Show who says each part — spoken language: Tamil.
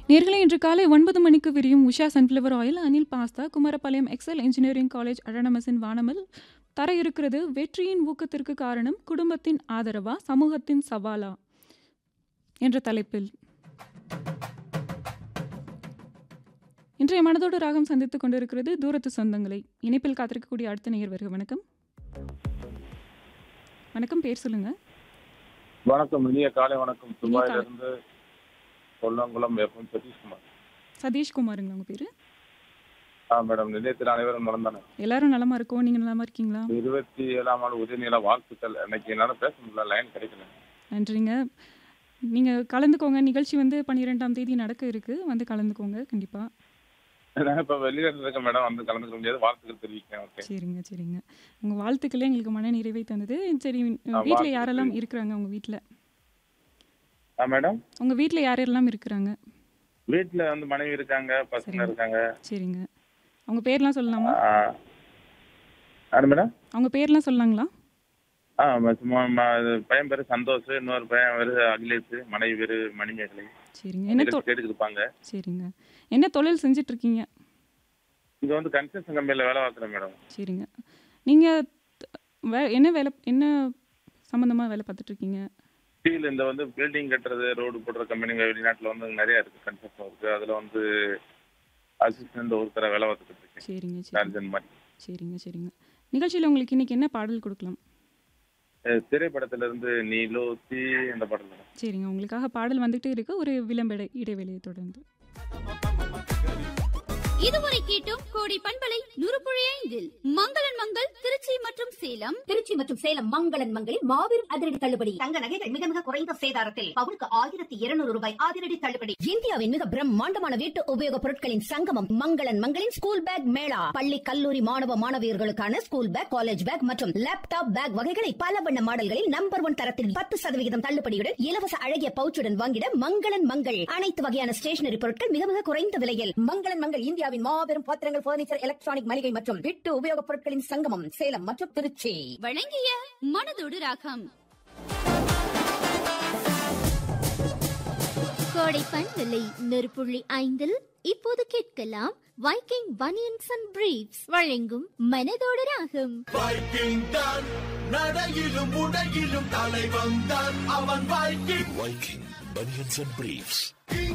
Speaker 1: நேர்களே இன்று காலை ஒன்பது மணிக்கு விரியும் Usha sunflower oil Anil pasta Kumarapalayam Excel engineering college அழனமசின் வானமல் தர இருக்கிறது வெற்றியின் ஊக்கத்திற்கு காரணம் குடும்பத்தின் ஆதரவா சமூகத்தின் சவாலா என்ற தலைப்பில் இன்றைய மனதோடு ராகம் சந்தித்துக் கொண்டிருக்கிறது தூரத்து சொந்தங்களை இணைப்பில் காத்திருக்கக்கூடிய அடுத்த நேயர் வருக வணக்கம் வணக்கம் பேர் சொல்லுங்க
Speaker 2: வணக்கம் இனிய காலை வணக்கம் துபாயில இருந்து கொல்லங்குளம் எஃப்எம் சதீஷ்குமார்
Speaker 1: சதீஷ்குமாருங்க உங்க பேரு
Speaker 2: ஆ மேடம் நிலையத்தில் அனைவரும் நடந்தானே
Speaker 1: எல்லாரும் நலமா இருக்கோம் நீங்க நலமா இருக்கீங்களா
Speaker 2: இருபத்தி ஏழாம் ஆண்டு உதயநில வாழ்த்துக்கள் இன்னைக்கு என்னால பேச முடியல லைன் கிடைக்கல
Speaker 1: நன்றிங்க நீங்கள் கலந்துக்கோங்க நிகழ்ச்சி வந்து பன்னிரெண்டாம் தேதி நடக்க இருக்கு வந்து கலந்துக்கோங்க கண்டிப்பாக
Speaker 2: நான் இப்ப வெளியில இருந்திருக்கேன் மேடம் வந்து கலந்துக்க முடியாது வாழ்த்துக்கள் தெரிவிக்கிறேன் ஓகே
Speaker 1: சரிங்க சரிங்க உங்கள் வாழ்த்துக்களே எங்களுக்கு மன நிறைவை தந்தது சரி வீட்டில்
Speaker 2: வாழ்த்துக்கள்.
Speaker 1: யாரெல்லாம் இருக்கிறாங்க உங்கள் வீட்டில்
Speaker 2: ஆ மேடம்
Speaker 1: உங்கள் வீட்டில் யாரெல்லாம் இருக்கிறாங்க
Speaker 2: வீட்டுல வந்து மனைவி இருக்காங்க பசங்க
Speaker 1: சரிங்க.
Speaker 2: இருக்காங்க
Speaker 1: சரிங்க அவங்க பேர்லாம் சொல்லலாமா
Speaker 2: ஆ, யாரு மேடம்
Speaker 1: அவங்க பேர்லாம் சொல்லலாங்களா
Speaker 2: ஆ ம- சும்மா ம- இது பையன் பேரு சந்தோஷ் இன்னொரு பையன் பேரு அகிலேஷ் மனைவி பேரு மணிமேகலை
Speaker 1: சரிங்க என்ன தொ
Speaker 2: கேட்டுக்கு இருப்பாங்க
Speaker 1: சரிங்க என்ன தொழில் செஞ்சுட்டு இருக்கீங்க
Speaker 2: இங்க வந்து கன்ஸ்ட்ரக்ஷன் கம்பெனில வேலை பார்க்குறேன் மேடம்
Speaker 1: சரிங்க நீங்கள் வே என்ன வேலை என்ன சம்மந்தமாக வேலை பார்த்துட்டு இருக்கீங்க
Speaker 2: ஸ்டீல் இந்த வந்து பில்டிங் கட்டுறது ரோடு போடுற கம்பெனிங்க வெளிநாட்டுல வந்து நிறைய இருக்கு கன்ஸ்ட்ரக்ஷன் ஒர்க் அதுல வந்து அசிஸ்டன்ட் ஒருத்தர வேலை பார்த்துட்டு இருக்கேன்
Speaker 1: சரிங்க சரி
Speaker 2: சார்ஜன் மாதிரி
Speaker 1: சரிங்க சரிங்க நிகழ்ச்சியில் உங்களுக்கு இன்னைக்கு என்ன பாடல் கொடுக்கலாம்
Speaker 2: அஹ் திரைப்படத்துல இருந்து நீலோத்தி அந்த பாடல் மேடம்
Speaker 1: சரிங்க உங்களுக்காக பாடல் வந்துகிட்டே இருக்கு ஒரு விளம்பர இடைவெளியை தொடர்ந்து
Speaker 3: இதுவரை கேட்டோம் கோடி பண்பலை நூறுபுழி ஐந்தில் மங்களன் மங்கள் திருச்சி மற்றும் சேலம்
Speaker 4: திருச்சி மற்றும் சேலம் மங்களன் மங்களில் மாபெரும் அதிரடி தள்ளுபடி தங்க நகைகள் மிக மிக குறைந்த சேதாரத்தில் பவுனுக்கு ஆயிரத்தி இருநூறு ரூபாய் அதிரடி தள்ளுபடி இந்தியாவின் மிக பிரம்மாண்டமான வீட்டு உபயோகப் பொருட்களின் சங்கமம் மங்களன் மங்களின் ஸ்கூல் பேக் மேளா பள்ளி கல்லூரி மாணவ மாணவியர்களுக்கான ஸ்கூல் பேக் காலேஜ் பேக் மற்றும் லேப்டாப் பேக் வகைகளை பல வண்ண மாடல்களில் நம்பர் ஒன் தரத்தில் பத்து சதவிகிதம் தள்ளுபடியுடன் இலவச அழகிய பவுச்சுடன் வாங்கிட மங்களன் மங்கள் அனைத்து வகையான ஸ்டேஷனரி பொருட்கள் மிக மிக குறைந்த விலையில் மங்களன் மங்கள் இந்தியாவின் மாபெரும் பாத்திரங்கள் பர்னிச்சர் எலக்ட்ரானிக் மளிகை மற்றும் வீட்டு உபயோகப் பொருட்களின் சங்கமம் சேலம் மற்றும் திருச்சி
Speaker 3: வழங்கிய மனதோடு ராகம் கோடை பண்பலை நூறுபுள்ளி ஐந்தில் இப்போது கேட்கலாம் வைக்கிங் பனியன்ஸ் அண்ட் பிரீப்ஸ் வழங்கும் மனதோடு ராகம்
Speaker 5: வைக்கிங் தான் நடையிலும் உடையிலும் தலை வந்தான் அவன் Viking Viking banians and briefs